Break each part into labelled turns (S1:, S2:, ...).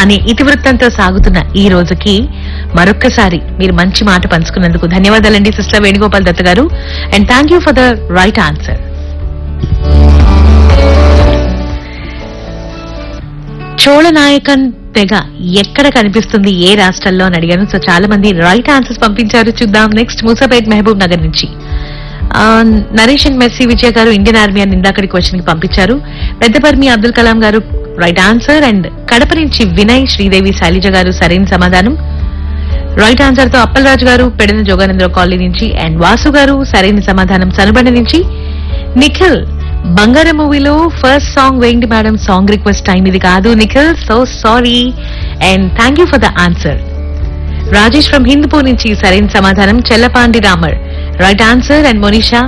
S1: అనే ఇతివృత్తంతో సాగుతున్న ఈ రోజుకి మరొక్కసారి మీరు మంచి మాట పంచుకున్నందుకు ధన్యవాదాలండి sister Venugopal Datta garu and thank you for the right answer Cholanayakan తెగ ఎక్కడ కనిపిస్తుంది ఏ రాష్ట్రాల్లో అని అడిగాను సో చాలా మంది రైట్ ఆన్సర్స్ పంపించారు చూద్దాం నెక్స్ట్ మూసాపేట్ మహబూబ్ నగర్ నుంచి ఆ, నరేష్ అండ్ మెస్సీ విజయ్ గారు ఇండియన్ ఆర్మీ అని ఇందాకడి క్వశ్చన్ కి పంపించారు పెద్దపర్మి అబ్దుల్ కలాం గారు రైట్ ఆన్సర్ అండ్ కడప నుంచి వినయ్ శ్రీదేవి శైలజ గారు సరైన సమాధానం రైట్ ఆన్సర్ తో అప్పలరాజు గారు పెడన జోగానంద్ర కాలనీ నుంచి అండ్ వాసు గారు సరైన సమాధానం సనబండ నుంచి నిఖిల్ బంగారం మూవీలో ఫస్ట్ సాంగ్ వేయండి మేడం సాంగ్ రిక్వెస్ట్ టైం ఇది కాదు Nikhil so sorry and thank you for the answer Rajesh from Hindupur నుంచి సరైన సమాధానం Chellapandi Ramar right answer and Monisha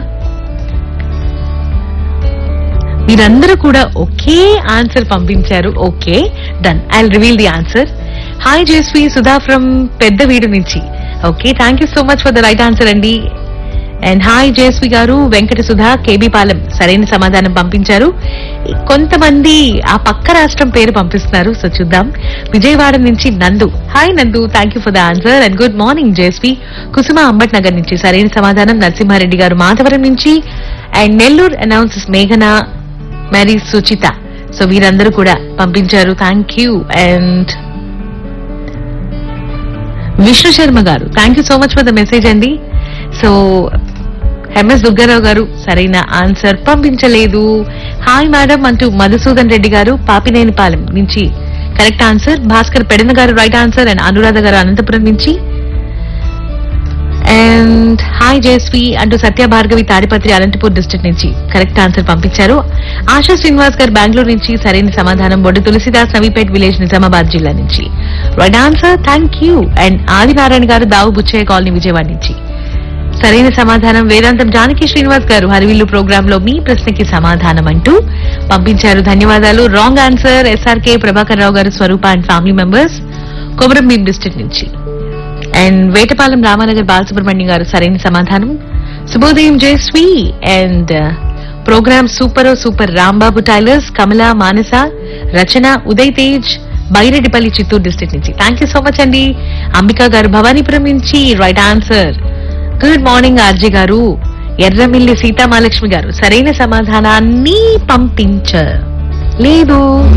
S1: మీరందరూ కూడా ఒకే ఆన్సర్ పంపించారు okay done I reveal the answer hi Jesvi Sudha from Peddaveedu నుంచి okay thank you so much for the right answer అండి and hi Jesvi garu Venkata Sudha KB Palem సరైన సమాధానం పంపించారు కొంతమంది ఆ పక్క రాష్ట్రం పేరు పంపిస్తున్నారు సో చూద్దాం విజయవాడ నుంచి Nandu hi Nandu thank you for the answer and good morning Jesvi Kusuma Ambat Nagar నుంచి సరైన సమాధానం నరసింహారెడ్డి గారు మాధవరం నుంచి అండ్ నెల్లూరు అనౌన్సెస్ మేఘన మరి సుచిత సో వీరందరూ కూడా పంపించారు thank you and Vishnu Sharma garu thank you so much for the message అండి సో ఎంఎస్ దుర్గారావు గారు సరైన ఆన్సర్ పంపించలేదు హాయ్ మేడం అంటూ మధుసూదన్ రెడ్డి గారు పాపినేనిపాలెం నుంచి కరెక్ట్ ఆన్సర్ భాస్కర్ పెడన గారు రైట్ ఆన్సర్ అండ్ అనురాధ గారు అనంతపురం నుంచి అండ్ హాయ్ జయశ్రీ అంటూ సత్య భార్గవి తాడిపత్రి అనంతపూర్ డిస్ట్రిక్ట్ నుంచి కరెక్ట్ ఆన్సర్ పంపించారు ఆశా శ్రీనివాస్ గారు బెంగళూరు నుంచి సరైన సమాధానం బొడ్డు తులసిదాస్ నవీపేట్ విలేజ్ నిజామాబాద్ జిల్లా నుంచి right answer thank you and Adinarayana garu Davu Buchaiah colony Vijayawada నుంచి సరైన సమాధానం వేదాంతం జానకి శ్రీనివాస్ గారు హరివిల్లు ప్రోగ్రామ్ లో మీ ప్రశ్నకి సమాధానం అంటూ పంపించారు ధన్యవాదాలు wrong answer SRK Prabhakar Rao garu Swaroopa and family members Komaram Bheem district నుంచి అండ్ వేటపాలెం రామానగర్ బాలసుబ్రహ్మణ్యం గారు సరైన సమాధానం శుభోదయం Jayashree and program super super Rambabu tailors Kamala Manasa Rachana Uday Tej Baireddipalli Chittoor district నుంచి థ్యాంక్ యూ సో మచ్ అండి అంబికా గారు భవానీపురం నుంచి right answer good morning RJ garu Erramilli Sitamahalakshmi గారు సరైన సమాధానాన్ని పంపించ లేదు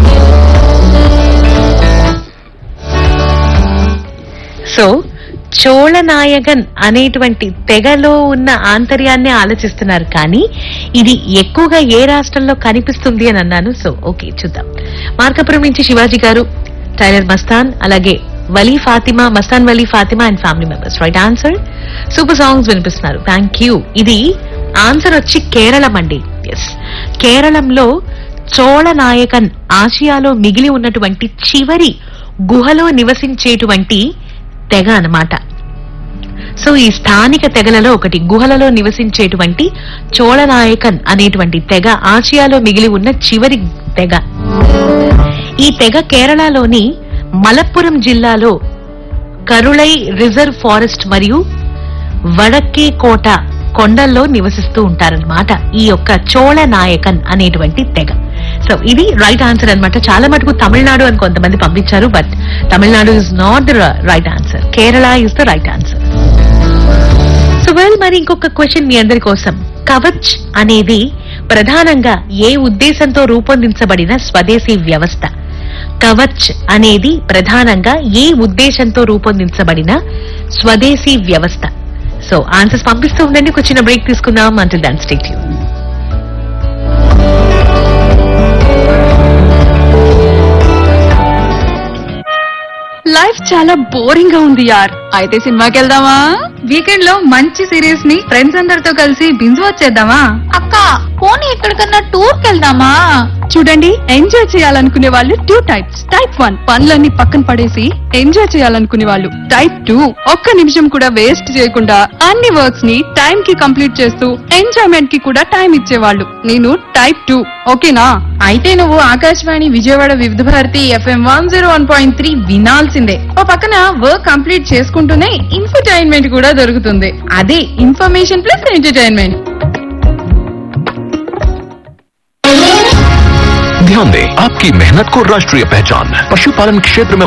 S1: సో చోళనాయగన్ అనేటువంటి తెగలో ఉన్న ఆంతర్యాన్ని ఆలోచిస్తున్నారు కానీ ఇది ఎక్కువగా ఏ రాష్ట్రంలో కనిపిస్తుంది అని అన్నాను సో ఓకే చూద్దాం మార్కపురం నుంచి శివాజీ గారు టైలర్ మస్తాన్ అలాగే Vali Fatima Mastan Vali Fatima and family members right answer super songs వినిపిస్తున్నారు థ్యాంక్ యూ ఇది ఆన్సర్ వచ్చి కేరళం అండి ఎస్ కేరళంలో చోళనాయకన్ ఆసియాలో మిగిలి ఉన్నటువంటి చివరి గుహలో నివసించేటువంటి తెగ అన్నమాట సో ఈ స్థానిక తెగలలో ఒకటి గుహలలో నివసించేటువంటి చోళనాయకన్ అనేటువంటి తెగ ఆసియాలో మిగిలి ఉన్న చివరి తెగ ఈ తెగ కేరళలోని మలప్పురం జిల్లాలో కరుళై రిజర్వ్ ఫారెస్ట్ మరియు వడక్కే కోట కొండల్లో నివసిస్తూ ఉంటారన్నమాట ఈ యొక్క చోళ నాయకన్ అనేటువంటి తెగ సో ఇది రైట్ ఆన్సర్ అన్నమాట చాలా మటుకు తమిళనాడు అని కొంతమంది పంపించారు but Tamil Nadu is not the right answer Kerala is the right answer so well మరి ఇంకొక క్వశ్చన్ మీ అందరి కోసం కవచ్ అనేది ప్రధానంగా ఏ ఉద్దేశంతో రూపొందించబడిన స్వదేశీ వ్యవస్థ కవచ్ అనేది ప్రధానంగా ఏ ఉద్దేశంతో రూపొందించబడిన స్వదేశీ వ్యవస్థ సో ఆన్సర్స్ పంపిస్తూ ఉండండి ఒక చిన్న బ్రేక్ తీసుకుందాం until then state you
S2: life చాలా బోరింగ్ గా ఉంది యార్ అయితే సినిమాకి వెళ్దామా వీకెండ్ లో మంచి సిరీస్ ని ఫ్రెండ్స్ అందరితో కలిసి బింజు వచ్చేద్దామా
S3: అక్క పోనీ ఎక్కడికన్నా టూర్ వెళ్దామా
S2: చూడండి ఎంజాయ్ చేయాలనుకునే వాళ్ళు టూ టైప్స్ టైప్ వన్ పనులన్నీ పక్కన పడేసి ఎంజాయ్ చేయాలనుకునే వాళ్ళు టైప్ టూ ఒక్క నిమిషం కూడా వేస్ట్ చేయకుండా అన్ని వర్క్స్ ని టైం కి కంప్లీట్ చేస్తూ ఎంజాయ్మెంట్ కి కూడా టైం ఇచ్చేవాళ్ళు నేను టైప్ టూ ఓకేనా
S3: అయితే నువ్వు Akashvani Vijayawada Vividha Bharati FM one zero one point three వినాల్సిందే ఓ పక్కన వర్క్ కంప్లీట్ చేసుకుంటూనే ఇన్ఫర్టైన్మెంట్ కూడా దొరుకుతుంది అదే ఇన్ఫర్మేషన్ ప్లస్ ఎంటర్టైన్మెంట్
S4: ध्यान दें आपकी मेहनत को राष्ट्रीय पहचान पशुपालन क्षेत्र में